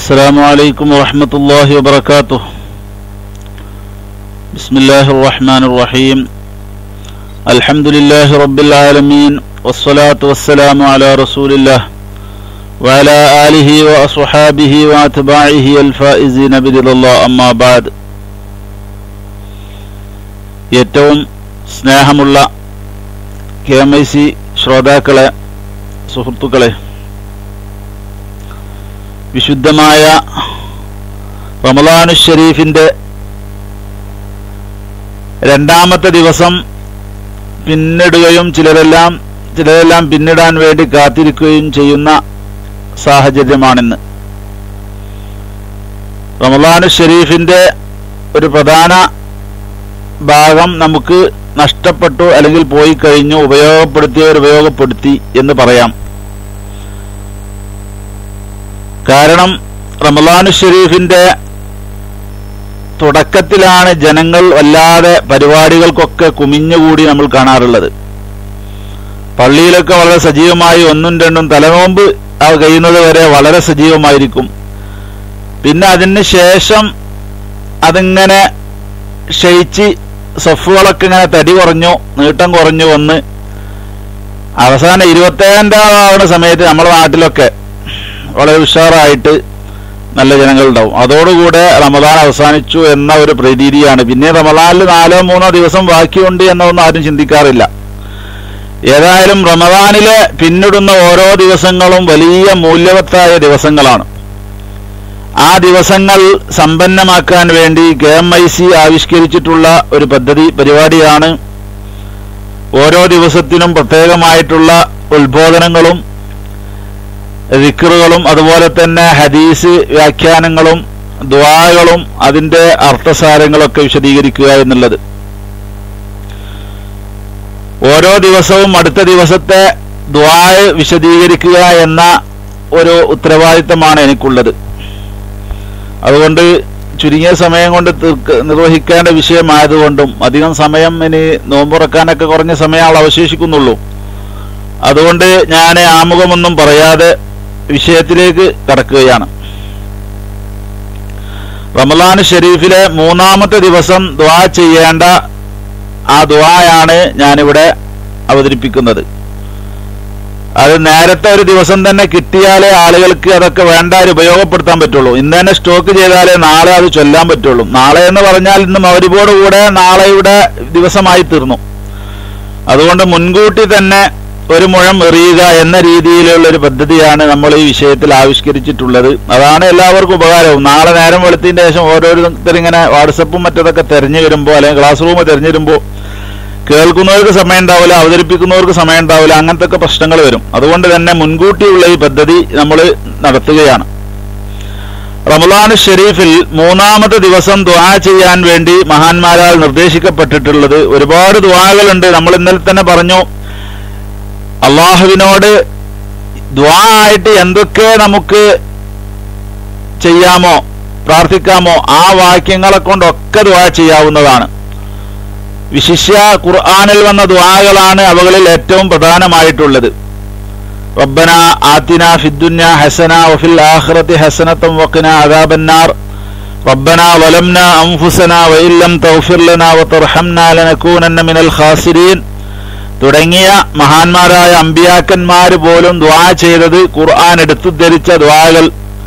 السلام عليكم ورحمة الله وبركاته بسم الله الرحمن الرحيم الحمد لله رب العالمين والصلاة والسلام على رسول الله وعلى آله وأصحابه وأتباعه الفائزين برضا الله أما بعد ഏറ്റവും സ്നേഹമുള്ള K M I C ശ്രോതാക്കളെ സുഹൃത്തുക്കളെ വിശുദ്ധമായ റമലാനു ഷരീഫിന്റെ രണ്ടാമത്തെ ദിവസം പിന്നിടുകയും ചിലരെല്ലാം ചിലരെല്ലാം പിന്നിടാൻ വേണ്ടി കാത്തിരിക്കുകയും ചെയ്യുന്ന സാഹചര്യമാണിന്ന് റമലാനു ഷരീഫിന്റെ ഒരു പ്രധാന ഭാഗം നമുക്ക് നഷ്ടപ്പെട്ടു അല്ലെങ്കിൽ പോയി കഴിഞ്ഞു ഉപയോഗപ്പെടുത്തിയവർ ഉപയോഗപ്പെടുത്തി എന്ന് പറയാം കാരണം റമലാനു ഷരീഫിന്റെ തുടക്കത്തിലാണ് ജനങ്ങൾ വല്ലാതെ പരിപാടികൾക്കൊക്കെ കുമിഞ്ഞുകൂടി നമ്മൾ കാണാറുള്ളത് പള്ളിയിലൊക്കെ വളരെ സജീവമായി ഒന്നും രണ്ടും തലനോമ്പ് കഴിയുന്നത് വരെ വളരെ സജീവമായിരിക്കും പിന്നെ അതിന് ശേഷം അതിങ്ങനെ ക്ഷയിച്ച് സഫുകളൊക്കെ ഇങ്ങനെ തടി കുറഞ്ഞു നീട്ടം കുറഞ്ഞു വന്ന് അവസാനം ഇരുപത്തേഴാം സമയത്ത് നമ്മുടെ നാട്ടിലൊക്കെ വളരെ ഉഷാറായിട്ട് നല്ല ജനങ്ങളുണ്ടാവും അതോടുകൂടെ റമദാൻ അവസാനിച്ചു എന്ന ഒരു പ്രതീതിയാണ് പിന്നെ റമദാനിൽ നാലോ മൂന്നോ ദിവസം ബാക്കിയുണ്ട് എന്നൊന്നും ആരും ചിന്തിക്കാറില്ല ഏതായാലും റമദാനിലെ പിന്നിടുന്ന ഓരോ ദിവസങ്ങളും വലിയ മൂല്യവത്തായ ദിവസങ്ങളാണ് ആ ദിവസങ്ങൾ സമ്പന്നമാക്കാൻ വേണ്ടി കെ എം ഐ സി ആവിഷ്കരിച്ചിട്ടുള്ള ഒരു പദ്ധതി പരിപാടിയാണ് ഓരോ ദിവസത്തിനും പ്രത്യേകമായിട്ടുള്ള ഉത്ബോധനങ്ങളും വിക്റുകളും അതുപോലെ തന്നെ ഹദീസ് വ്യാഖ്യാനങ്ങളും ദ്വാകളും അതിന്റെ അർത്ഥസാരങ്ങളൊക്കെ വിശദീകരിക്കുക എന്നുള്ളത് ഓരോ ദിവസവും അടുത്ത ദിവസത്തെ ദ്വായ വിശദീകരിക്കുക എന്ന ഒരു ഉത്തരവാദിത്തമാണ് എനിക്കുള്ളത് അതുകൊണ്ട് ചുരുങ്ങിയ സമയം കൊണ്ട് നിർവഹിക്കേണ്ട വിഷയമായതുകൊണ്ടും അധികം സമയം ഇനി നോമ്പുറക്കാനൊക്കെ കുറഞ്ഞ സമയങ്ങൾ അവശേഷിക്കുന്നുള്ളൂ അതുകൊണ്ട് ഞാൻ ആമുഖമൊന്നും പറയാതെ വിഷയത്തിലേക്ക് കടക്കുകയാണ് റമലാൻ ഷെരീഫിലെ മൂന്നാമത്തെ ദിവസം ദ്വാ ചെയ്യേണ്ട ആ ദ്വായാണ് ഞാനിവിടെ അവതരിപ്പിക്കുന്നത് അത് നേരത്തെ ഒരു ദിവസം തന്നെ കിട്ടിയാലേ ആളുകൾക്ക് അതൊക്കെ വേണ്ട ഉപയോഗപ്പെടുത്താൻ പറ്റുള്ളൂ ഇന്ന് തന്നെ സ്റ്റോക്ക് ചെയ്താലേ നാളെ അത് ചൊല്ലാൻ പറ്റുള്ളൂ നാളെ എന്ന് പറഞ്ഞാൽ ഇന്ന് മൗരിബോട് കൂടെ നാളെയുടെ ദിവസമായി തീർന്നു അതുകൊണ്ട് മുൻകൂട്ടി തന്നെ ഒരു മുഴം എറിയുക എന്ന രീതിയിലുള്ള ഒരു പദ്ധതിയാണ് നമ്മൾ ഈ വിഷയത്തിൽ ആവിഷ്കരിച്ചിട്ടുള്ളത് അതാണ് എല്ലാവർക്കും ഉപകാരവും നാളെ നേരം വെളുത്തതിന്റെ ശേഷം ഓരോരുത്തർ ഇങ്ങനെ വാട്സപ്പും മറ്റതൊക്കെ തെരഞ്ഞു വരുമ്പോൾ അല്ലെങ്കിൽ ക്ലാസ് റൂം തെരഞ്ഞു വരുമ്പോൾ കേൾക്കുന്നവർക്ക് സമയം ഉണ്ടാവില്ല അവതരിപ്പിക്കുന്നവർക്ക് സമയം ഉണ്ടാവില്ല അങ്ങനത്തെ ഒക്കെ പ്രശ്നങ്ങൾ വരും അതുകൊണ്ട് തന്നെ മുൻകൂട്ടിയുള്ള ഈ പദ്ധതി നമ്മൾ നടത്തുകയാണ് റമലാൻ ഷെരീഫിൽ മൂന്നാമത്തെ ദിവസം ദ്വാ ചെയ്യാൻ വേണ്ടി മഹാന്മാരാൽ നിർദ്ദേശിക്കപ്പെട്ടിട്ടുള്ളത് ഒരുപാട് ദ്വാകളുണ്ട് നമ്മൾ ഇന്നലെ തന്നെ പറഞ്ഞു അള്ളാഹുവിനോട് ദ്വാ ആയിട്ട് എന്തൊക്കെ നമുക്ക് ചെയ്യാമോ പ്രാർത്ഥിക്കാമോ ആ വാക്യങ്ങളെ കൊണ്ടൊക്കെ ദ്വാ ചെയ്യാവുന്നതാണ് വിശിഷ്യ ഖുർആാനിൽ വന്ന ദ്വാകളാണ് അവകളിൽ ഏറ്റവും പ്രധാനമായിട്ടുള്ളത് റബ്ബന ആത്തിന ഫിദ്ദുന്യ ഹസന വഫിൽ ആഖിറതി ഹസനത്തം വഖിന അദാബന്നാർ റബ്ബന വലംന അൻഫുസന വഇല്ലം തഗ്ഫിർ ലനാ വതർഹംനാ ലനകൂനന്ന മിനൽ ഖാസിരീൻ തുടങ്ങിയ മഹാന്മാരായ അമ്പിയാക്കന്മാര് പോലും ദ്വാ ചെയ്തത് ഖുർആൻ എടുത്തുദ്ധരിച്ച ദ്വാകൾ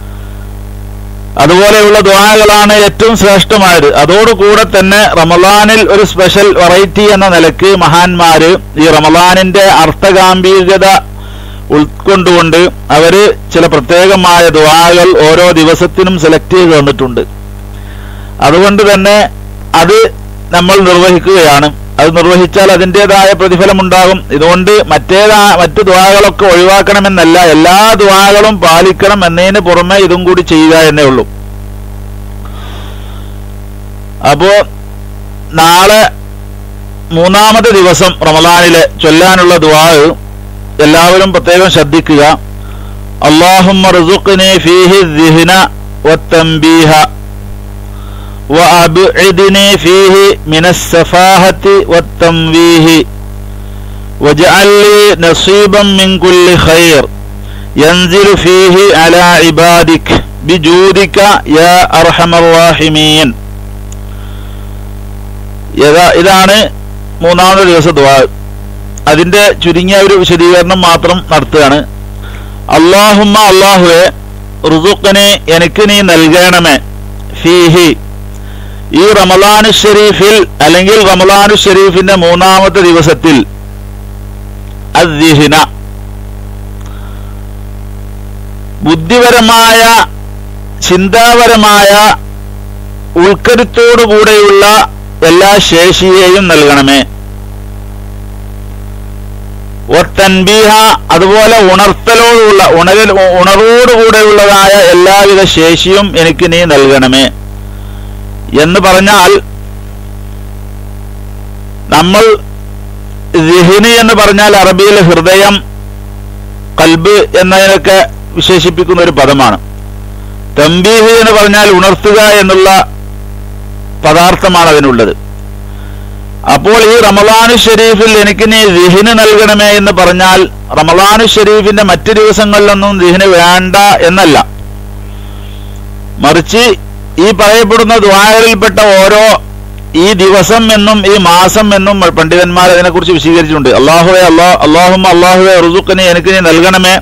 അതുപോലെയുള്ള ദ്വാകളാണ് ഏറ്റവും ശ്രേഷ്ഠമായത് അതോടുകൂടെ തന്നെ റമലാനിൽ ഒരു സ്പെഷ്യൽ വെറൈറ്റി എന്ന നിലക്ക് മഹാന്മാര് ഈ റമലാനിന്റെ അർത്ഥഗാംഭീര്യത ഉൾക്കൊണ്ടുകൊണ്ട് അവര് ചില പ്രത്യേകമായ ദ്വാകൾ ഓരോ ദിവസത്തിനും സെലക്ട് ചെയ്ത് തന്നിട്ടുണ്ട് അതുകൊണ്ട് തന്നെ അത് നമ്മൾ നിർവഹിക്കുകയാണ് അത് നിർവഹിച്ചാൽ അതിൻ്റെതായ പ്രതിഫലമുണ്ടാകും ഇതുകൊണ്ട് മറ്റേതാ മറ്റു ദ്വാകളൊക്കെ ഒഴിവാക്കണമെന്നല്ല എല്ലാ ദ്വാകളും പാലിക്കണം എന്നതിന് പുറമെ ഇതും കൂടി ചെയ്യുക എന്നേ ഉള്ളൂ അപ്പോ നാളെ മൂന്നാമത്തെ ദിവസം റമലാനിലെ ചൊല്ലാനുള്ള ദ്വാ എല്ലാവരും പ്രത്യേകം ശ്രദ്ധിക്കുക അള്ളാഹുമ്മ ഫീഹി ദിഹ്ന വത്തംബീഹ وأبعدني فيه من السفاهة والتمويه واجعل لي نصيبا من كل خير ينزل فيه على عبادك ബിജൂദിക യാ അർഹമർ റാഹിമീൻ ഇതാ- ഇതാണ് മൂന്നാമത്തെ ദിവസം ദുആ അതിന്റെ ചുരുങ്ങിയ ഒരു വിശദീകരണം മാത്രം നടത്തുകയാണ് അള്ളാഹുമ്മ അള്ളാഹുവെ റുസുഖനെ എനിക്ക് നീ നൽകണമേ ഫീഹി ഈ റമലാനു ഷരീഫിൽ അല്ലെങ്കിൽ റമലാനു ഷരീഫിന്റെ മൂന്നാമത്തെ ദിവസത്തിൽ അദ്ദിഹിന ബുദ്ധിപരമായ ചിന്താപരമായ ഉൾക്കരുത്തോടുകൂടെയുള്ള എല്ലാ ശേഷിയെയും നൽകണമേ ഒത്തൻബീഹ അതുപോലെ ഉണർത്തലോടുള്ള ഉണരൽ ഉണർവോടുകൂടെയുള്ളതായ എല്ലാവിധ ശേഷിയും എനിക്ക് നീ നൽകണമേ എന്ന് പറഞ്ഞാൽ നമ്മൾ ദിഹിന് എന്ന് പറഞ്ഞാൽ അറബിയിൽ ഹൃദയം കൽബ് എന്നതിനൊക്കെ വിശേഷിപ്പിക്കുന്ന ഒരു പദമാണ് തമ്പീഹ് എന്ന് പറഞ്ഞാൽ ഉണർത്തുക എന്നുള്ള പദാർത്ഥമാണ് അതിനുള്ളത് അപ്പോൾ ഈ റമലാനു ഷരീഫിൽ എനിക്ക് നീ ദിഹിന് നൽകണമേ എന്ന് പറഞ്ഞാൽ റമലാനു ഷരീഫിന്റെ മറ്റു ദിവസങ്ങളിലൊന്നും ദിഹിന് വേണ്ട എന്നല്ല മറിച്ച് ഈ പറയപ്പെടുന്ന ദ്വാരയിൽപ്പെട്ട ഓരോ ഈ ദിവസം എന്നും ഈ മാസം എന്നും പണ്ഡിതന്മാർ അതിനെക്കുറിച്ച് വിശദീകരിച്ചിട്ടുണ്ട് അള്ളാഹുവെ അള്ളാഹ് അള്ളാഹും അള്ളാഹുവെ റുസുഖനെ എനിക്ക് നീ നൽകണമേ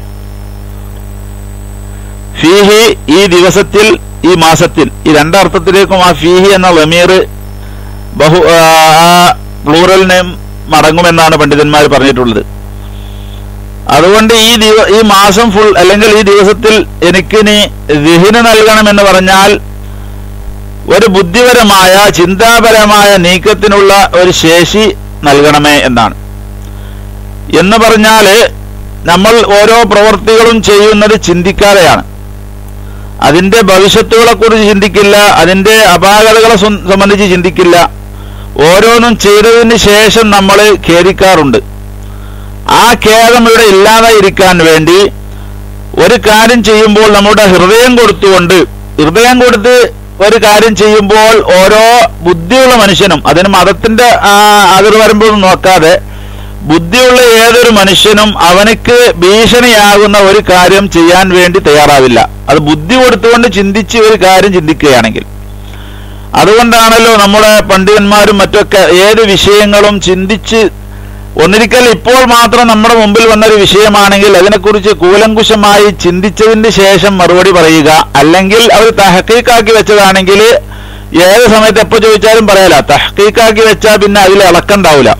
ഫീഹി ഈ ദിവസത്തിൽ ഈ മാസത്തിൽ ഈ രണ്ടർത്ഥത്തിലേക്കും ആ ഫീഹി എന്ന ലമീർ ബഹു ആ പ്ലൂറലിനെ മടങ്ങുമെന്നാണ് പണ്ഡിതന്മാർ പറഞ്ഞിട്ടുള്ളത് അതുകൊണ്ട് ഈ ദിവ ഈ മാസം ഫുൾ അല്ലെങ്കിൽ ഈ ദിവസത്തിൽ എനിക്ക് നീ ദിഹിന് നൽകണമെന്ന് പറഞ്ഞാൽ ഒരു ബുദ്ധിപരമായ ചിന്താപരമായ നീക്കത്തിനുള്ള ഒരു ശേഷി നൽകണമേ എന്നാണ് എന്ന് പറഞ്ഞാല് നമ്മൾ ഓരോ പ്രവൃത്തികളും ചെയ്യുന്നത് ചിന്തിക്കാതെയാണ് അതിന്റെ ഭവിഷ്യത്തുകളെ കുറിച്ച് ചിന്തിക്കില്ല അതിന്റെ അപാകതകളെ സം- സംബന്ധിച്ച് ചിന്തിക്കില്ല ഓരോന്നും ചെയ്തതിന് ശേഷം നമ്മൾ ഖേദിക്കാറുണ്ട് ആ ഖേദം ഇവിടെ ഇല്ലാതായിരിക്കാൻ വേണ്ടി ഒരു കാര്യം ചെയ്യുമ്പോൾ നമ്മുടെ ഹൃദയം കൊടുത്തുകൊണ്ട് ഹൃദയം കൊടുത്ത് ഒരു കാര്യം ചെയ്യുമ്പോൾ ഓരോ ബുദ്ധിയുള്ള മനുഷ്യനും അതിന് മതത്തിന്റെ ആ, അതിർ വരുമ്പോഴൊന്നും നോക്കാതെ ബുദ്ധിയുള്ള ഏതൊരു മനുഷ്യനും അവനക്ക് ഭീഷണിയാകുന്ന ഒരു കാര്യം ചെയ്യാൻ വേണ്ടി തയ്യാറാവില്ല അത് ബുദ്ധി കൊടുത്തുകൊണ്ട് ചിന്തിച്ച് ഒരു കാര്യം ചിന്തിക്കുകയാണെങ്കിൽ അതുകൊണ്ടാണല്ലോ നമ്മുടെ പണ്ഡിതന്മാരും മറ്റൊക്കെ ഏത് വിഷയങ്ങളും ചിന്തിച്ച് ഒന്നിരിക്കൽ ഇപ്പോൾ മാത്രം നമ്മുടെ മുമ്പിൽ വന്നൊരു വിഷയമാണെങ്കിൽ അതിനെക്കുറിച്ച് കൂലങ്കുശമായി ചിന്തിച്ചതിന് ശേഷം മറുപടി പറയുക അല്ലെങ്കിൽ അവർ തഹക്കീക്കാക്കി വെച്ചതാണെങ്കിൽ ഏത് സമയത്ത് എപ്പോ ചോദിച്ചാലും പറയാല തഹക്കീക്കാക്കി വെച്ചാൽ പിന്നെ അതിൽ ഇളക്കണ്ടാവില്ല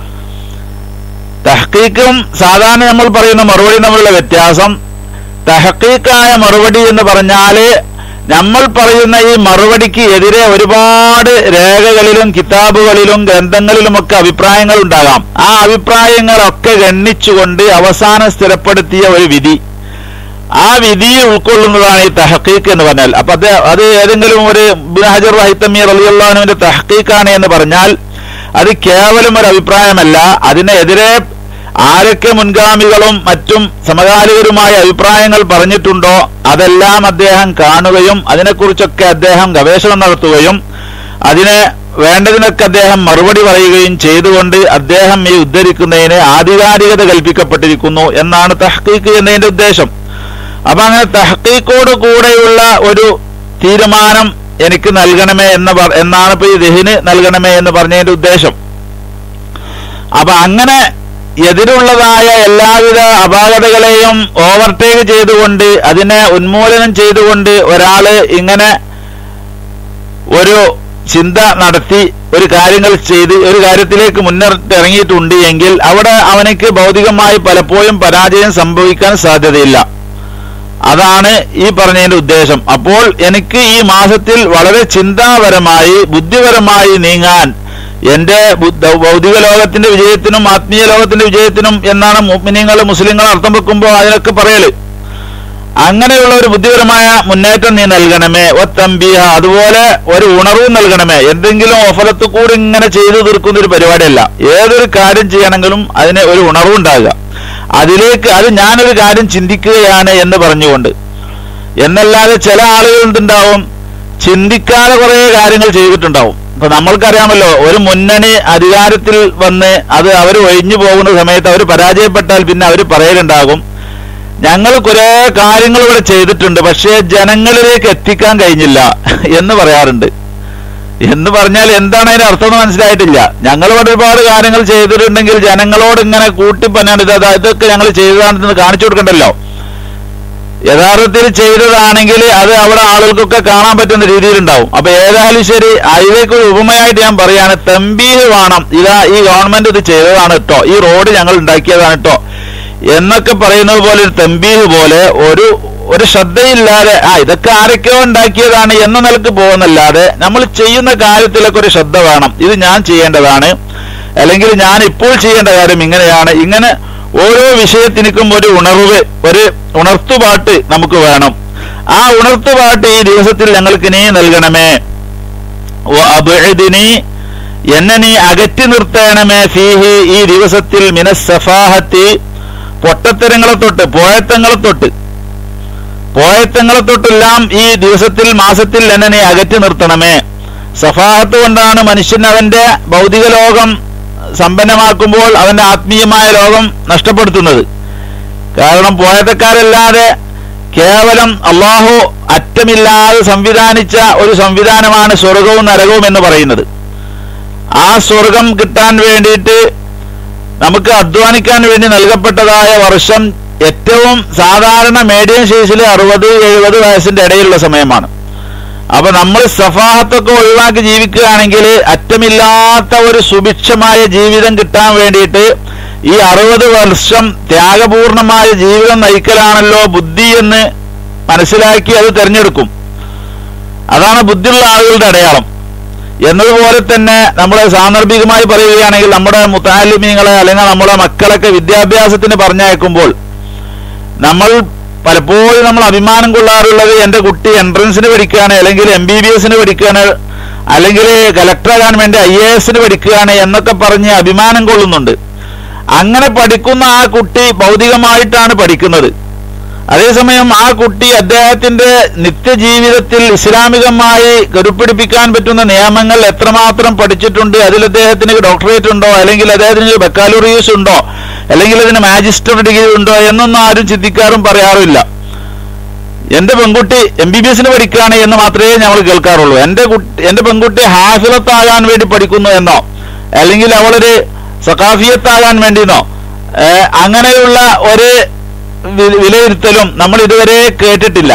തഹക്കീക്കും സാധാരണ നമ്മൾ പറയുന്ന മറുപടി തമ്മിലുള്ള വ്യത്യാസം തഹക്കീക്കായ മറുപടി എന്ന് പറഞ്ഞാല് നമ്മൾ പറയുന്ന ഈ മറുപടിക്ക് എതിരെ ഒരുപാട് രേഖകളിലും കിതാബുകളിലും ഗ്രന്ഥങ്ങളിലുമൊക്കെ അഭിപ്രായങ്ങൾ ഉണ്ടാകാം ആ അഭിപ്രായങ്ങളൊക്കെ ഗണ്ണിച്ചുകൊണ്ട് അവസാനം സ്ഥിരപ്പെടുത്തിയ ഒരു വിധി ആ വിധി ഉൾക്കൊള്ളുന്നതാണ് ഈ തഹക്കീക്ക് എന്ന് പറഞ്ഞാൽ അപ്പൊ അത് അത് ഏതെങ്കിലും ഒരു ഇബ്നു ഹജർ റഹിത്തമീർ അലിയുള്ളാനുവിന്റെ തഹക്കീക്കാണ് എന്ന് പറഞ്ഞാൽ അത് കേവലം ഒരു അഭിപ്രായമല്ല അതിനെതിരെ ആരൊക്കെ മുൻഗാമികളും മറ്റും സമകാലികരുമായ അഭിപ്രായങ്ങൾ പറഞ്ഞിട്ടുണ്ടോ അതെല്ലാം അദ്ദേഹം കാണുകയും അതിനെക്കുറിച്ചൊക്കെ അദ്ദേഹം ഗവേഷണം നടത്തുകയും അതിനെ വേണ്ടതിനൊക്കെ അദ്ദേഹം മറുപടി പറയുകയും ചെയ്തുകൊണ്ട് അദ്ദേഹം ഈ ഉദ്ധരിക്കുന്നതിന് ആധികാരികത കൽപ്പിക്കപ്പെട്ടിരിക്കുന്നു എന്നാണ് തഹ്ക്കീക്ക് എന്നതിന്റെ ഉദ്ദേശം അപ്പൊ അങ്ങനെ തഹ്ക്കീക്കോട് കൂടെയുള്ള ഒരു തീരുമാനം എനിക്ക് നൽകണമേ എന്ന് പറ- എന്നാണ് ഇപ്പൊ ഈ ദഹിന് നൽകണമേ എന്ന് പറഞ്ഞതിന്റെ ഉദ്ദേശം അപ്പൊ അങ്ങനെ എതിരുള്ളതായ എല്ലാവിധ അപാകതകളെയും ഓവർടേക്ക് ചെയ്തുകൊണ്ട് അതിനെ ഉന്മൂലനം ചെയ്തുകൊണ്ട് ഒരാള് ഇങ്ങനെ ഒരു ചിന്ത നടത്തി ഒരു കാര്യങ്ങൾ ചെയ്ത് ഒരു കാര്യത്തിലേക്ക് മുന്നിട്ട് ഇറങ്ങിയിട്ടുണ്ട് എങ്കിൽ അവിടെ അവനക്ക് ഭൗതികമായി പലപ്പോഴും പരാജയം സംഭവിക്കാൻ സാധ്യതയില്ല അതാണ് ഈ പറഞ്ഞതിന്റെ ഉദ്ദേശം അപ്പോൾ എനിക്ക് ഈ മാസത്തിൽ വളരെ ചിന്താപരമായി ബുദ്ധിപരമായി നീങ്ങാൻ എന്റെ ബുദ്ധ- ഭൗതിക ലോകത്തിന്റെ വിജയത്തിനും ആത്മീയ ലോകത്തിന്റെ വിജയത്തിനും എന്നാണ് മുസ്ലിങ്ങൾ മുസ്ലിങ്ങൾ അർത്ഥം വെക്കുമ്പോൾ അതിനൊക്കെ പറയല് അങ്ങനെയുള്ള ഒരു ബുദ്ധിപരമായ മുന്നേറ്റം നീ നൽകണമേ ഒ തമ്പീഹ അതുപോലെ ഒരു ഉണർവും നൽകണമേ എന്തെങ്കിലും ഓഫലത്ത് കൂടി ഇങ്ങനെ ചെയ്തു തീർക്കുന്ന ഒരു പരിപാടിയല്ല ഏതൊരു കാര്യം ചെയ്യണമെങ്കിലും അതിന് ഒരു ഉണർവുണ്ടാകുക അതിലേക്ക് അത് ഞാനൊരു കാര്യം ചിന്തിക്കുകയാണ് എന്ന് പറഞ്ഞുകൊണ്ട് എന്നല്ലാതെ ചില ആളുകൾ എന്തുണ്ടാവും ചിന്തിക്കാതെ കുറെ കാര്യങ്ങൾ ചെയ്തിട്ടുണ്ടാവും ഇപ്പൊ നമ്മൾക്കറിയാമല്ലോ ഒരു മുന്നണി അധികാരത്തിൽ വന്ന് അത് അവർ ഒഴിഞ്ഞു പോകുന്ന സമയത്ത് അവർ പരാജയപ്പെട്ടാൽ പിന്നെ അവർ പറയലുണ്ടാകും ഞങ്ങൾ കുറെ കാര്യങ്ങൾ ഇവിടെ ചെയ്തിട്ടുണ്ട് പക്ഷേ ജനങ്ങളിലേക്ക് എത്തിക്കാൻ കഴിഞ്ഞില്ല എന്ന് പറയാറുണ്ട് എന്ന് പറഞ്ഞാൽ എന്താണ് അതിന്റെ അർത്ഥം എന്ന് മനസ്സിലായിട്ടില്ല ഞങ്ങൾ ഇവിടെ ഒരുപാട് കാര്യങ്ങൾ ചെയ്തിട്ടുണ്ടെങ്കിൽ ജനങ്ങളോട് ഇങ്ങനെ കൂട്ടിപ്പന്നാണ് ഇത് അതാ- ഇതൊക്കെ ഞങ്ങൾ ചെയ്തതാണെന്ന് കാണിച്ചു കൊടുക്കണ്ടല്ലോ യഥാർത്ഥത്തിൽ ചെയ്തതാണെങ്കിൽ അത് അവിടെ ആളുകൾക്കൊക്കെ കാണാൻ പറ്റുന്ന രീതിയിലുണ്ടാവും അപ്പൊ ഏതായാലും ശരി അതിലേക്ക് ഒരു ഉപമയായിട്ട് ഞാൻ പറയാണ് തമ്പീഹ് വേണം ഇതാ ഈ ഗവൺമെന്റ് ഇത് ചെയ്തതാണ് കേട്ടോ ഈ റോഡ് ഞങ്ങൾ ഉണ്ടാക്കിയതാണ് കേട്ടോ എന്നൊക്കെ പറയുന്നത് പോലെ ഒരു തമ്പീഹ് പോലെ ഒരു ഒരു ശ്രദ്ധയില്ലാതെ ആ ഇതൊക്കെ ആരൊക്കെയോ ഉണ്ടാക്കിയതാണ് എന്ന നിലക്ക് പോകുന്നല്ലാതെ നമ്മൾ ചെയ്യുന്ന കാര്യത്തിലൊക്കെ ഒരു ശ്രദ്ധ വേണം ഇത് ഞാൻ ചെയ്യേണ്ടതാണ് അല്ലെങ്കിൽ ഞാൻ ഇപ്പോൾ ചെയ്യേണ്ട കാര്യം ഇങ്ങനെയാണ് ഇങ്ങനെ ഓരോ വിഷയത്തിനും ഒരു ഉണർവ് ഒരു ഉണർത്തുപാട്ട് നമുക്ക് വേണം ആ ഉണർത്തുപാട്ട് ഈ ദിവസത്തിൽ ഞങ്ങൾക്ക് നീ നൽകണമേ അബിഅദിനി എന്നെ നീ അകറ്റി നിർത്തണമേ ഫീഹി ഈ ദിവസത്തിൽ മിനസ്സഫാഹത്തി പൊട്ടത്തരങ്ങളെ തൊട്ട് പോയത്തങ്ങളെ തൊട്ട് പോയത്തങ്ങളെ തൊട്ടെല്ലാം ഈ ദിവസത്തിൽ മാസത്തിൽ എന്നെ നീ അകറ്റി നിർത്തണമേ സഫാഹത്ത് കൊണ്ടാണ് മനുഷ്യൻ അവന്റെ ഭൗതിക ലോകം സമ്പന്നമാക്കുമ്പോൾ അവന്റെ ആത്മീയമായ ലോകം നഷ്ടപ്പെടുത്തുന്നത് കാരണം പോയത്തക്കാരല്ലാതെ കേവലം അള്ളാഹു അറ്റമില്ലാതെ സംവിധാനിച്ച ഒരു സംവിധാനമാണ് സ്വർഗവും നരകവും എന്ന് പറയുന്നത് ആ സ്വർഗം കിട്ടാൻ വേണ്ടിയിട്ട് നമുക്ക് അധ്വാനിക്കാൻ വേണ്ടി നൽകപ്പെട്ടതായ വർഷം ഏറ്റവും സാധാരണ മീഡിയം സൈസിൽ അറുപത് എഴുപത് വയസ്സിന്റെ ഇടയിലുള്ള സമയമാണ് അപ്പൊ നമ്മൾ സഫാഹത്തൊക്കെ ഒഴിവാക്കി ജീവിക്കുകയാണെങ്കിൽ അറ്റമില്ലാത്ത ഒരു സുഭിക്ഷമായ ജീവിതം കിട്ടാൻ വേണ്ടിയിട്ട് ഈ അറുപത് വർഷം ത്യാഗപൂർണമായ ജീവിതം നയിക്കലാണല്ലോ ബുദ്ധി എന്ന് മനസ്സിലാക്കി അത് തിരഞ്ഞെടുക്കും അതാണ് ബുദ്ധിയുള്ള ആളുകളുടെ അടയാളം എന്നതുപോലെ തന്നെ നമ്മൾ സാന്ദർഭികമായി പറയുകയാണെങ്കിൽ നമ്മുടെ മുത്താലിമീങ്ങളെ അല്ലെങ്കിൽ നമ്മുടെ മക്കളൊക്കെ വിദ്യാഭ്യാസത്തിന് പറഞ്ഞയക്കുമ്പോൾ നമ്മൾ പലപ്പോഴും നമ്മൾ അഭിമാനം കൊള്ളാറുള്ളത് എന്റെ കുട്ടി എൻട്രൻസിന് പഠിക്കുകയാണ് അല്ലെങ്കിൽ എം ബി ബി എസിന് പഠിക്കുകയാണ് അല്ലെങ്കിൽ കലക്ടറാകാൻ വേണ്ടി ഐ എ എസിന് പഠിക്കുകയാണ് എന്നൊക്കെ പറഞ്ഞ് അഭിമാനം കൊള്ളുന്നുണ്ട് അങ്ങനെ പഠിക്കുന്ന ആ കുട്ടി ഭൗതികമായിട്ടാണ് പഠിക്കുന്നത് അതേസമയം ആ കുട്ടി അദ്ദേഹത്തിന്റെ നിത്യജീവിതത്തിൽ ഇസ്ലാമികമായി കരുപ്പിടിപ്പിക്കാൻ പറ്റുന്ന നിയമങ്ങൾ എത്രമാത്രം പഠിച്ചിട്ടുണ്ട് അതിൽ അദ്ദേഹത്തിന് ഡോക്ടറേറ്റ് ഉണ്ടോ അല്ലെങ്കിൽ അദ്ദേഹത്തിന് ബക്കാലുറിയസ് ഉണ്ടോ അല്ലെങ്കിൽ അതിന് മാജിസ്റ്റർ ഡിഗ്രി ഉണ്ടോ എന്നൊന്നും ആരും ചിന്തിക്കാറും പറയാറുമില്ല എന്റെ പെൺകുട്ടി എം ബി ബി എസിന് പഠിക്കുകയാണ് എന്ന് മാത്രമേ ഞങ്ങൾ കേൾക്കാറുള്ളൂ എന്റെ കുട്ടി എന്റെ പെൺകുട്ടി ഹാഫിലത്താകാൻ വേണ്ടി പഠിക്കുന്നു എന്നോ അല്ലെങ്കിൽ അവളൊരു സഖാഫിയത്താകാൻ വേണ്ടിയെന്നോ ഏഹ് അങ്ങനെയുള്ള ഒരു വി- വിലയിരുത്തലും നമ്മൾ ഇതുവരെ കേട്ടിട്ടില്ല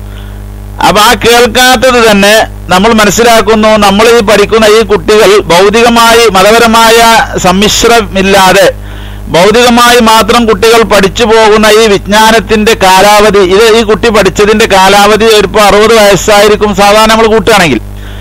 അപ്പൊ ആ കേൾക്കാത്തത് തന്നെ നമ്മൾ മനസ്സിലാക്കുന്നു നമ്മൾ ഈ പഠിക്കുന്ന ഈ കുട്ടികൾ ഭൗതികമായി മതപരമായ സമ്മിശ്രമില്ലാതെ ഭൗതികമായി മാത്രം കുട്ടികൾ പഠിച്ചു പോകുന്ന ഈ വിജ്ഞാനത്തിന്റെ കാലാവധി ഇത് ഈ കുട്ടി പഠിച്ചതിന്റെ കാലാവധി ഇപ്പൊ അറുപത് വയസ്സായിരിക്കും സാധാരണ നമ്മൾ കൂട്ടുകയാണെങ്കിൽ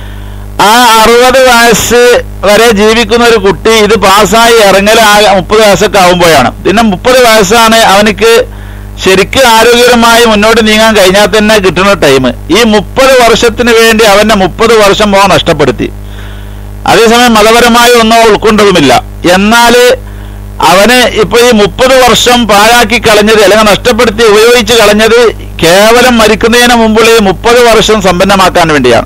ആ അറുപത് വയസ്സ് വരെ ജീവിക്കുന്ന ഒരു കുട്ടി ഇത് പാസ്സായി ഇറങ്ങൽ മുപ്പത് വയസ്സൊക്കെ ആവുമ്പോഴാണ് പിന്നെ മുപ്പത് വയസ്സാണ് അവനിക്ക് ശരിക്കും ആരോഗ്യകരമായി മുന്നോട്ട് നീങ്ങാൻ കഴിഞ്ഞാൽ തന്നെ കിട്ടുന്ന ടൈം ഈ മുപ്പത് വർഷത്തിന് വേണ്ടി അവന്റെ മുപ്പത് വർഷം പോകാൻ നഷ്ടപ്പെടുത്തി അതേസമയം മതപരമായി ഒന്നും ഉൾക്കൊണ്ടതുമില്ല എന്നാല് അവന് ഇപ്പൊ ഈ മുപ്പത് വർഷം പാഴാക്കി കളഞ്ഞത് അല്ലെങ്കിൽ നഷ്ടപ്പെടുത്തി ഉപയോഗിച്ച് കളഞ്ഞത് കേവലം മരിക്കുന്നതിന് മുമ്പുള്ള ഈ മുപ്പത് വർഷം സമ്പന്നമാക്കാൻ വേണ്ടിയാണ്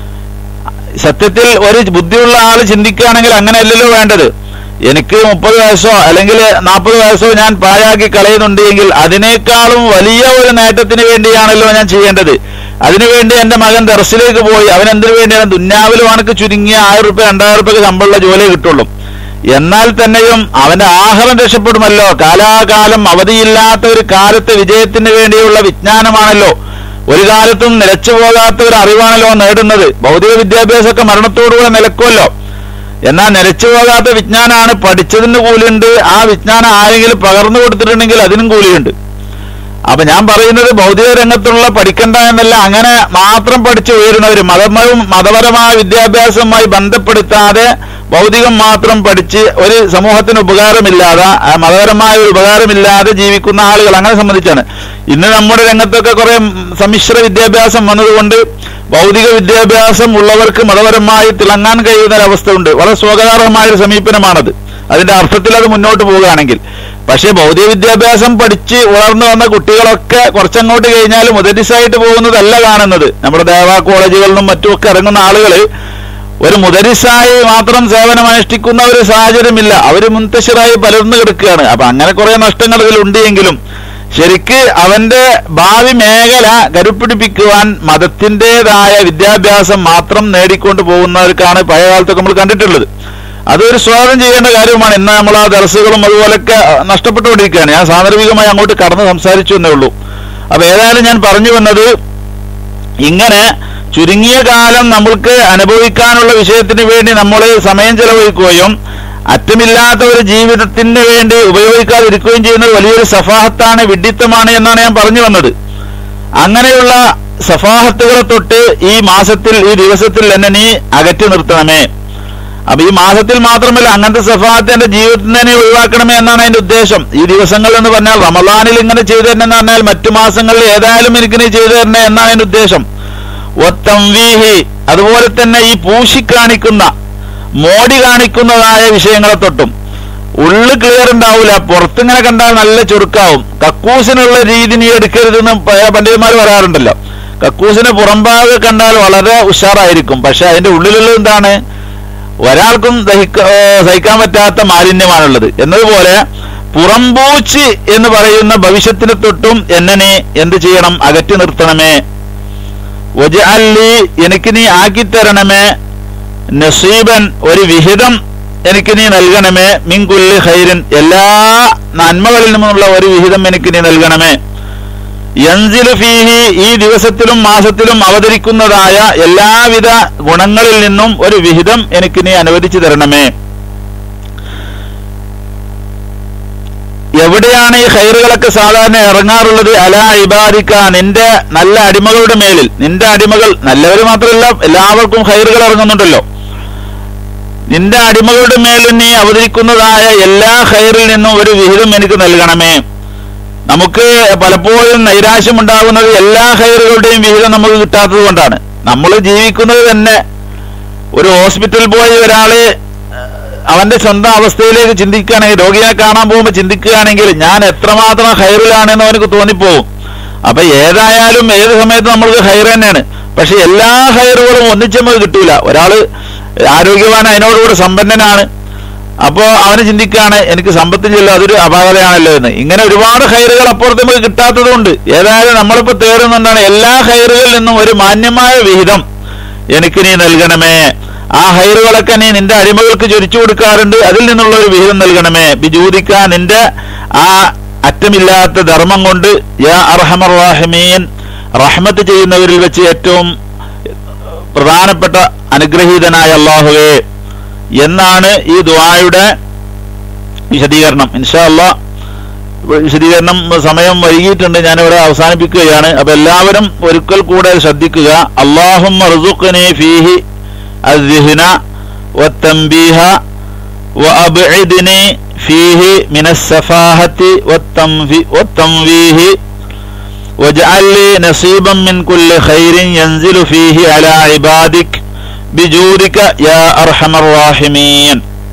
സത്യത്തിൽ ഒരു ബുദ്ധിയുള്ള ആൾ ചിന്തിക്കുകയാണെങ്കിൽ അങ്ങനെയല്ലല്ലോ വേണ്ടത് എനിക്ക് മുപ്പത് വയസ്സോ അല്ലെങ്കിൽ നാൽപ്പത് വയസ്സോ ഞാൻ പാഴാക്കി കളയുന്നുണ്ട് എങ്കിൽ അതിനേക്കാളും വലിയ ഒരു നേട്ടത്തിന് വേണ്ടിയാണല്ലോ ഞാൻ ചെയ്യേണ്ടത് അതിനുവേണ്ടി എന്റെ മകൻ ദർസിലേക്ക് പോയി അവൻ എന്തിനു വേണ്ടിയാണ് ദുന്യാവിൽ വണക്ക് ചുരുങ്ങിയ ആയിരം റുപ്യ രണ്ടായിരം റുപ്യക്ക് ശമ്പളമുള്ള ജോലിയെ കിട്ടുള്ളൂ എന്നാൽ തന്നെയും അവന്റെ ആഹാരം രക്ഷപ്പെടുമല്ലോ കാലാകാലം അവധിയില്ലാത്ത ഒരു കാലത്തെ വിജയത്തിന് വേണ്ടിയുള്ള വിജ്ഞാനമാണല്ലോ ഒരു കാലത്തും നിലച്ചു പോകാത്ത ഒരു അറിവാണല്ലോ നേടുന്നത് ഭൗതിക വിദ്യാഭ്യാസമൊക്കെ മരണത്തോടുകൂടെ നിലക്കുമല്ലോ എന്നാൽ നിലച്ചു പോകാത്ത വിജ്ഞാനമാണ് പഠിച്ചതിന് കൂലിയുണ്ട് ആ വിജ്ഞാനം ആരെങ്കിലും പകർന്നു കൊടുത്തിട്ടുണ്ടെങ്കിൽ അതിനും കൂലിയുണ്ട് അപ്പൊ ഞാൻ പറയുന്നത് ഭൗതിക രംഗത്തുള്ള പഠിക്കണ്ട എന്നല്ല അങ്ങനെ മാത്രം പഠിച്ചു ഉയരുന്നവർ മതപരവും മതപരമായ വിദ്യാഭ്യാസവുമായി ബന്ധപ്പെടുത്താതെ ഭൗതികം മാത്രം പഠിച്ച് ഒരു സമൂഹത്തിന് ഉപകാരമില്ലാതെ ആ മതപരമായ ഒരു ഉപകാരമില്ലാതെ ജീവിക്കുന്ന ആളുകൾ അങ്ങനെ സംബന്ധിച്ചാണ് ഇന്ന് നമ്മുടെ രംഗത്തൊക്കെ കുറെ സമ്മിശ്ര വിദ്യാഭ്യാസം വന്നതുകൊണ്ട് ഭൗതിക വിദ്യാഭ്യാസം ഉള്ളവർക്ക് മതപരമായി തിളങ്ങാൻ കഴിയുന്ന ഒരവസ്ഥ ഉണ്ട് വളരെ സ്വാഗതാർഹമായ ഒരു സമീപനമാണത് അതിന്റെ അർത്ഥത്തിൽ അത് മുന്നോട്ട് പോവുകയാണെങ്കിൽ പക്ഷേ ഭൗതിക വിദ്യാഭ്യാസം പഠിച്ച് വളർന്നു വന്ന കുട്ടികളൊക്കെ കുറച്ചങ്ങോട്ട് കഴിഞ്ഞാൽ മുതരിസായിട്ട് പോകുന്നതല്ല കാണുന്നത് നമ്മുടെ ദേവ കോളേജുകളിൽ നിന്നും മറ്റുമൊക്കെ ഇറങ്ങുന്ന ആളുകള് ഒരു മുതരിസായി മാത്രം സേവനം അനുഷ്ഠിക്കുന്ന ഒരു സാഹചര്യമില്ല അവർ മുന്തശിറായി പലർന്നു കിടക്കുകയാണ് അപ്പൊ അങ്ങനെ കുറെ നഷ്ടങ്ങൾ ഇതിലുണ്ട് എങ്കിലും ശരിക്ക് അവന്റെ ഭാവി മേഖല കരുപ്പിടിപ്പിക്കുവാൻ മതത്തിൻ്റെതായ വിദ്യാഭ്യാസം മാത്രം നേടിക്കൊണ്ട് പോകുന്നവർക്കാണ് പഴയ കാലത്തൊക്കെ നമ്മൾ കണ്ടിട്ടുള്ളത് അതൊരു സ്വാഗതം ചെയ്യേണ്ട കാര്യമാണ് ഇന്ന് നമ്മൾ ആ ദർസുകളും അതുപോലൊക്കെ നഷ്ടപ്പെട്ടുകൊണ്ടിരിക്കുകയാണ് ഞാൻ സാന്ദർഭികമായി അങ്ങോട്ട് കടന്ന് സംസാരിച്ചു എന്നേ ഉള്ളൂ അപ്പൊ ഏതായാലും ഞാൻ പറഞ്ഞു വന്നത് ഇങ്ങനെ ചുരുങ്ങിയ കാലം നമ്മൾക്ക് അനുഭവിക്കാനുള്ള വിഷയത്തിന് വേണ്ടി നമ്മൾ സമയം ചെലവഴിക്കുകയും അറ്റമില്ലാത്ത ഒരു ജീവിതത്തിന് വേണ്ടി ഉപയോഗിക്കാതിരിക്കുകയും ചെയ്യുന്നത് വലിയൊരു സഫാഹത്താണ് വിഡിത്തമാണ് എന്നാണ് ഞാൻ പറഞ്ഞു വന്നത് അങ്ങനെയുള്ള സഫാഹത്തുകളെ തൊട്ട് ഈ മാസത്തിൽ ഈ ദിവസത്തിൽ എന്നെ നീ അകറ്റി നിർത്തണമേ അപ്പൊ ഈ മാസത്തിൽ മാത്രമല്ല അങ്ങനത്തെ സഫാഹത്ത് എന്റെ ജീവിതത്തിൽ തന്നെ ഒഴിവാക്കണമേ എന്നാണ് അതിന്റെ ഉദ്ദേശം ഈ ദിവസങ്ങൾ എന്ന് പറഞ്ഞാൽ റമദാനിൽ ഇങ്ങനെ ചെയ്തു തരണം എന്ന് പറഞ്ഞാൽ മറ്റു മാസങ്ങളിൽ ഏതായാലും എനിക്ക് നീ ചെയ്തു തരണേ എന്നാണ് അതിന്റെ ഉദ്ദേശം ഒത്തംവീഹി അതുപോലെ തന്നെ ഈ പൂശി കാണിക്കുന്ന മോടി കാണിക്കുന്നതായ വിഷയങ്ങളെ തൊട്ടും ഉള്ളു ക്ലിയർ ഉണ്ടാവില്ല പുറത്തിങ്ങനെ കണ്ടാൽ നല്ല ചുരുക്കാവും കക്കൂസിനുള്ള രീതി നീ എടുക്കരുതെന്ന് പഴയ പണ്ഡിതന്മാർ പറയാറുണ്ടല്ലോ കക്കൂസിന് പുറംഭാഗം കണ്ടാൽ വളരെ ഉഷാറായിരിക്കും പക്ഷെ അതിന്റെ ഉള്ളിലുള്ളത് എന്താണ് ഒരാൾക്കും ദഹിക്ക ഏഹ് സഹിക്കാൻ പറ്റാത്ത മാലിന്യമാണുള്ളത് എന്നതുപോലെ പുറംപൂച്ച് എന്ന് പറയുന്ന ഭവിഷ്യത്തിനെ തൊട്ടും എന്നെ നീ എന്ത് ചെയ്യണം അകറ്റി നിർത്തണമേ ഒജഅല്ലി എനിക്ക് നീ ആക്കിത്തരണമേ നസീബൻ ഒരു വിഹിതം എനിക്ക് നീ നൽകണമേ മിൻകുല്ലി ഖൈരിൻ എല്ലാ നന്മകളിൽ നിന്നുള്ള ഒരു വിഹിതം എനിക്ക് നീ നൽകണമേ യൻസിലു ഫീഹി ഈ ദിവസത്തിലും മാസത്തിലും അവതരിക്കുന്നതായ എല്ലാവിധ ഗുണങ്ങളിൽ നിന്നും ഒരു വിഹിതം എനിക്ക് നീ അനുവദിച്ചു തരണമേ എവിടെയാണ് ഈ ഹൈറുകളൊക്കെ സാധാരണ ഇറങ്ങാറുള്ളത് അല ഇബാദിക്ക നിന്റെ നല്ല അടിമകളുടെ മേലിൽ നിന്റെ അടിമകൾ നല്ലവർ മാത്രമല്ല എല്ലാവർക്കും ഹൈറുകൾ ഇറങ്ങുന്നുണ്ടല്ലോ നിന്റെ അടിമകളുടെ മേലിൽ നീ അവതരിക്കുന്നതായ എല്ലാ ഹൈറിൽ നിന്നും ഒരു വിഹിതം എനിക്ക് നൽകണമേ നമുക്ക് പലപ്പോഴും നൈരാശ്യം ഉണ്ടാകുന്നത് എല്ലാ ഹൈറുകളുടെയും വിഹിതം നമുക്ക് കിട്ടാത്തത് കൊണ്ടാണ് നമ്മൾ ജീവിക്കുന്നത് തന്നെ ഒരു ഹോസ്പിറ്റലിൽ പോയി ഒരാള് അവന്റെ സ്വന്തം അവസ്ഥയിലേക്ക് ചിന്തിക്കുകയാണെങ്കിൽ രോഗിയെ കാണാൻ പോകുമ്പോൾ ചിന്തിക്കുകയാണെങ്കിൽ ഞാൻ എത്രമാത്രം ഹൈറിലാണെന്ന് അവനക്ക് തോന്നിപ്പോവും അപ്പൊ ഏതായാലും ഏത് സമയത്ത് നമ്മൾക്ക് ഹൈർ തന്നെയാണ് പക്ഷെ എല്ലാ ഹൈറുകളും ഒന്നിച്ച് നമുക്ക് കിട്ടൂല ഒരാള് ആരോഗ്യവാൻ അതിനോടുകൂടെ സമ്പന്നനാണ് അപ്പോ അവന് ചിന്തിക്കുകയാണ് എനിക്ക് സമ്പത്തില്ല അതൊരു അപാകതയാണല്ലോ എന്ന് ഇങ്ങനെ ഒരുപാട് ഹൈറുകൾ അപ്പുറത്ത് നമുക്ക് കിട്ടാത്തതുകൊണ്ട് ഏതായാലും നമ്മളിപ്പോ തേടുന്നുണ്ടാണ് എല്ലാ ഹൈറുകളിൽ നിന്നും ഒരു മാന്യമായ വിഹിതം എനിക്ക് നീ നൽകണമേ ആ ഹൈറുകളൊക്കെ നീ നിന്റെ അടിമകൾക്ക് ചൊരിച്ചു കൊടുക്കാറുണ്ട് അതിൽ നിന്നുള്ള ഒരു വിഹിതം നൽകണമേ ബിജൂദിക്ക നിന്റെ ആ അറ്റമില്ലാത്ത ധർമ്മം കൊണ്ട് യാ അർഹമർ റാഹിമീൻ റഹ്മത്ത് ചെയ്യുന്നവരിൽ വെച്ച് ഏറ്റവും പ്രധാനപ്പെട്ട അനുഗ്രഹീതനായ അള്ളാഹുവേ എന്നാണ് ഈ ദുആയുടെ വിശദീകരണം ഇൻഷാ അല്ലാ വിശദീകരണം സമയം വൈകിയിട്ടുണ്ട് ഞാനിവിടെ അവസാനിപ്പിക്കുകയാണ് അപ്പൊ എല്ലാവരും ഒരിക്കൽ കൂടെ ശ്രദ്ധിക്കുക അള്ളാഹും ഫീഹി الذهن والتنبيه وأبعدني فيه من السفاهة والتنفي والتنويه واجعل لي نصيبا من كل خير ينزل فيه على عبادك بجودك يا أرحم الراحمين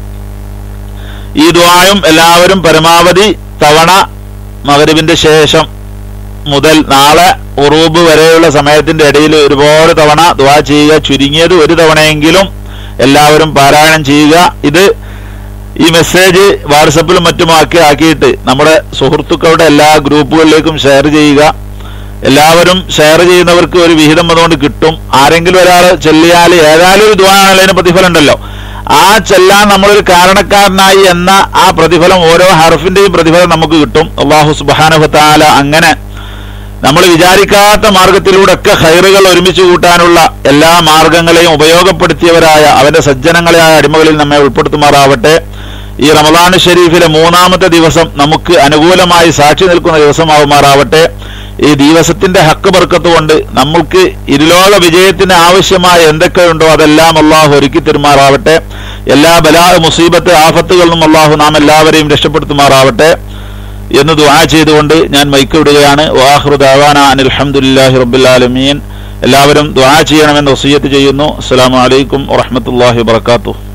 ഈ ദ്വായും എല്ലാവരും പരമാവധി തവണ മകരവിന്റെ ശേഷം മുതൽ നാളെ ഉറൂബ് വരെയുള്ള സമയത്തിന്റെ ഇടയിൽ ഒരുപാട് തവണ ദ്വാ ചെയ്യുക ചുരുങ്ങിയത് ഒരു തവണയെങ്കിലും എല്ലാവരും പാരായണം ചെയ്യുക ഇത് ഈ മെസ്സേജ് വാട്സപ്പിലും മറ്റുമാക്കി ആക്കിയിട്ട് നമ്മുടെ സുഹൃത്തുക്കളുടെ എല്ലാ ഗ്രൂപ്പുകളിലേക്കും ഷെയർ ചെയ്യുക എല്ലാവരും ഷെയർ ചെയ്യുന്നവർക്ക് ഒരു വിഹിതം അതുകൊണ്ട് കിട്ടും ആരെങ്കിലും ഒരാൾ ചെല്ലിയാൽ ഏതായാലും ഒരു ദ്വാണല്ലോ അതിന് പ്രതിഫലം ഉണ്ടല്ലോ ആ ചെല്ലാൻ നമ്മളൊരു കാരണക്കാരനായി എന്ന ആ പ്രതിഫലം ഓരോ ഹർഫിന്റെയും പ്രതിഫലം നമുക്ക് കിട്ടും അള്ളാഹു സുബാനുഹത്താല അങ്ങനെ നമ്മൾ വിചാരിക്കാത്ത മാർഗത്തിലൂടെയൊക്കെ ഹൈറുകൾ ഒരുമിച്ച് കൂട്ടാനുള്ള എല്ലാ മാർഗങ്ങളെയും ഉപയോഗപ്പെടുത്തിയവരായ അവന്റെ സജ്ജനങ്ങളായ അടിമകളിൽ നമ്മെ ഉൾപ്പെടുത്തുമാറാവട്ടെ ഈ റമദാൻ ഷരീഫിലെ മൂന്നാമത്തെ ദിവസം നമുക്ക് അനുകൂലമായി സാക്ഷി നിൽക്കുന്ന ദിവസമാവുമാറാവട്ടെ ഈ ദിവസത്തിന്റെ ഹക്ക് ബർക്കത്ത് കൊണ്ട് നമുക്ക് ഇരുലോക വിജയത്തിന് ആവശ്യമായ എന്തൊക്കെയുണ്ടോ അതെല്ലാം അള്ളാഹു ഒരുക്കി തരുമാറാവട്ടെ എല്ലാ ബലാ മുസീബത്ത് ആഫത്തുകളിൽ നിന്നും അള്ളാഹു നാം എല്ലാവരെയും രക്ഷപ്പെടുത്തുമാറാവട്ടെ എന്ന് ദുആ ചെയ്തുകൊണ്ട് ഞാൻ മൈക്ക് വിടുകയാണ് വാഹ്റു ദാവാന അനിൽ അൽഹംദുലില്ലാഹി റബ്ബിൽ ആലമീൻ എല്ലാവരും ദുആ ചെയ്യണമെന്ന് വസിയത്ത് ചെയ്യുന്നു അസ്സലാമു അലൈക്കും വറഹ്മത്തുള്ളാഹി വബറകാതുഹു